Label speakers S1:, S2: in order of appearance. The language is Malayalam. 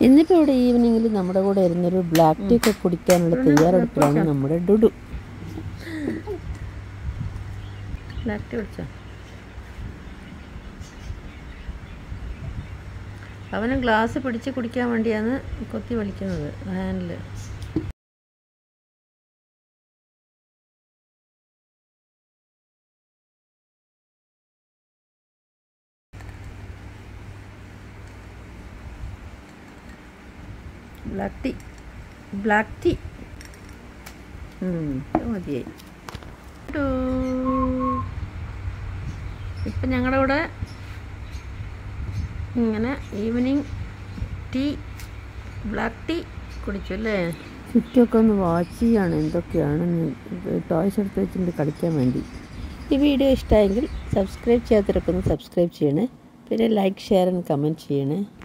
S1: ഇന്നിപ്പോൾ ഇവിടെ ഈവനിങ്ങിൽ നമ്മുടെ കൂടെ ഇരുന്നൊരു ബ്ലാക്ക് ടീ ഒക്കെ കുടിക്കാനുള്ള തയ്യാറെടുപ്പിലാണ് നമ്മുടെ ഡുഡു ബ്ലാക്ക് ടീ കുടിച്ചോ അവന് ഗ്ലാസ് പിടിച്ച് കുടിക്കാൻ വേണ്ടിയാണ് കൊത്തി വലിക്കുന്നത് handle black tea black tea മതിയായി ടൂ. ഇപ്പം ഞങ്ങളുടെ കൂടെ ഇങ്ങനെ ഈവനിങ് ടീ ബ്ലാക്ക് ടീ കുടിച്ചു അല്ലേ ചുറ്റൊക്കെ ഒന്ന് വാച്ച് ചെയ്യാണ് എന്തൊക്കെയാണെന്ന് ടോയ്സ് എടുത്ത് വെച്ചിട്ട് കളിക്കാൻ വേണ്ടി ഈ വീഡിയോ ഇഷ്ടമായെങ്കിൽ സബ്സ്ക്രൈബ് ചെയ്യാത്തവരൊക്കെ ഒന്ന് സബ്സ്ക്രൈബ് ചെയ്യണേ പിന്നെ ലൈക്ക് ഷെയർ ആൻഡ് കമൻറ്റ് ചെയ്യണേ